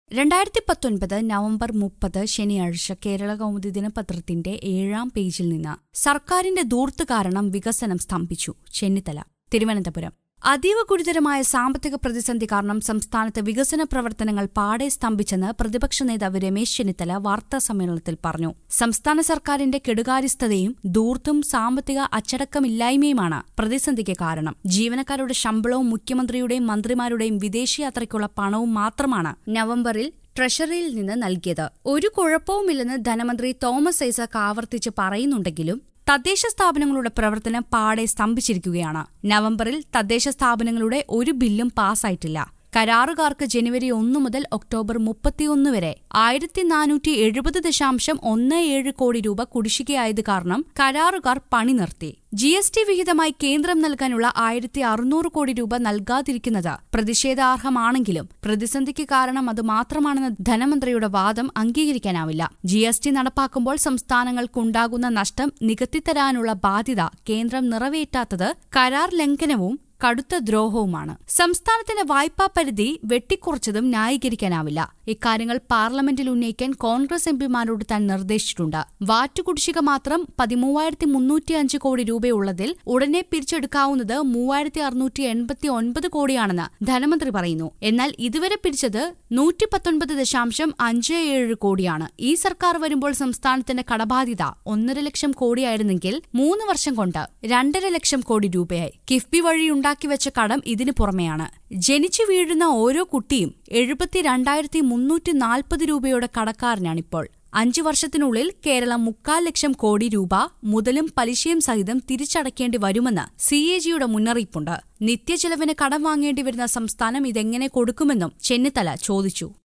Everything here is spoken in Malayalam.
രണ്ടായിരത്തി പത്തൊൻപത് നവംബർ മുപ്പത് ശനിയാഴ്ച കേരള കൗമുദി ദിനപത്രത്തിന്റെ ഏഴാം പേജിൽ നിന്ന് സർക്കാരിന്റെ ധൂർത്ത് കാരണം വികസനം സ്തംഭിച്ചു ചെന്നിത്തല തിരുവനന്തപുരം അതീവ ഗുരുതരമായ സാമ്പത്തിക പ്രതിസന്ധി കാരണം സംസ്ഥാനത്ത് വികസന പ്രവർത്തനങ്ങൾ പാടെ സ്തംഭിച്ചെന്ന് പ്രതിപക്ഷ നേതാവ് രമേശ് ചെന്നിത്തല വാർത്താ സമ്മേളനത്തിൽ പറഞ്ഞു സംസ്ഥാന സർക്കാരിന്റെ കെടുകാര്യസ്ഥതയും ധൂർത്തും സാമ്പത്തിക അച്ചടക്കമില്ലായ്മയുമാണ് പ്രതിസന്ധിക്ക് കാരണം ജീവനക്കാരുടെ ശമ്പളവും മുഖ്യമന്ത്രിയുടെയും മന്ത്രിമാരുടെയും വിദേശയാത്രയ്ക്കുള്ള പണവും മാത്രമാണ് നവംബറിൽ ട്രഷറിയിൽ നിന്ന് നൽകിയത് ഒരു കുഴപ്പവുമില്ലെന്ന് ധനമന്ത്രി തോമസ് ഐസക് ആവർത്തിച്ച് പറയുന്നുണ്ടെങ്കിലും തദ്ദേശ സ്ഥാപനങ്ങളുടെ പ്രവർത്തനം പാടെ സ്തംഭിച്ചിരിക്കുകയാണ് നവംബറിൽ തദ്ദേശ സ്ഥാപനങ്ങളുടെ ഒരു ബില്ലും പാസ്സായിട്ടില്ല കരാറുകാർക്ക് ജനുവരി ഒന്ന് മുതൽ ഒക്ടോബർ മുപ്പത്തിയൊന്ന് വരെ ആയിരത്തി നാനൂറ്റി എഴുപത് ദശാംശം ഒന്ന് ഏഴ് കോടി രൂപ കുടിശ്ശികയായത് കാരണം കരാറുകാർ പണി നിർത്തി ജി എസ് ടി വിഹിതമായി കേന്ദ്രം നൽകാനുള്ള ആയിരത്തി അറുന്നൂറ് കോടി രൂപ നൽകാതിരിക്കുന്നത് പ്രതിഷേധാർഹമാണെങ്കിലും പ്രതിസന്ധിക്ക് കാരണം അത് മാത്രമാണെന്ന ധനമന്ത്രിയുടെ വാദം അംഗീകരിക്കാനാവില്ല ജി എസ് ടി നടപ്പാക്കുമ്പോൾ സംസ്ഥാനങ്ങൾക്കുണ്ടാകുന്ന നഷ്ടം നികത്തിത്തരാനുള്ള ബാധ്യത കേന്ദ്രം നിറവേറ്റാത്തത് കരാർ ലംഘനവും കടുത്ത ദ്രോഹവുമാണ് സംസ്ഥാനത്തിന്റെ വായ്പാ പരിധി വെട്ടിക്കുറച്ചതും ന്യായീകരിക്കാനാവില്ല ഇക്കാര്യങ്ങൾ പാർലമെന്റിൽ ഉന്നയിക്കാൻ കോൺഗ്രസ് എംപിമാരോട് താൻ നിർദ്ദേശിച്ചിട്ടുണ്ട് വാറ്റ് കുടിശ്ശിക മാത്രം പതിമൂവായിരത്തി മുന്നൂറ്റിയഞ്ച് കോടി രൂപയുള്ളതിൽ ഉടനെ പിരിച്ചെടുക്കാവുന്നത് മൂവായിരത്തി അറുന്നൂറ്റി എൺപത്തി ഒൻപത് കോടിയാണെന്ന് ധനമന്ത്രി പറയുന്നു എന്നാൽ ഇതുവരെ പിരിച്ചത് നൂറ്റി പത്തൊൻപത് ദശാംശം അഞ്ച് ഏഴ് കോടിയാണ് ഈ സർക്കാർ വരുമ്പോൾ സംസ്ഥാനത്തിന്റെ കടബാധ്യത ഒന്നര ലക്ഷം കോടിയായിരുന്നെങ്കിൽ മൂന്ന് വർഷം കൊണ്ട് രണ്ടര ലക്ഷം കോടി രൂപയായി കിഫ്ബി വഴി ഉണ്ടാക്കിവെച്ച കടം ഇതിനു പുറമെയാണ് ജനിച്ചു വീഴുന്ന ഓരോ കുട്ടിയും എഴുപത്തിരണ്ടായിരത്തി മുന്നൂറ്റി നാൽപ്പത് രൂപയുടെ കടക്കാരനാണിപ്പോൾ അഞ്ചു വർഷത്തിനുള്ളിൽ കേരളം മുക്കാൽ ലക്ഷം കോടി രൂപ മുതലും പലിശയും സഹിതം തിരിച്ചടയ്ക്കേണ്ടി വരുമെന്ന് സി എ ജിയുടെ മുന്നറിയിപ്പുണ്ട് നിത്യചെലവിന് കടം വാങ്ങേണ്ടി വരുന്ന സംസ്ഥാനം ഇതെങ്ങനെ കൊടുക്കുമെന്നും ചെന്നിത്തല ചോദിച്ചു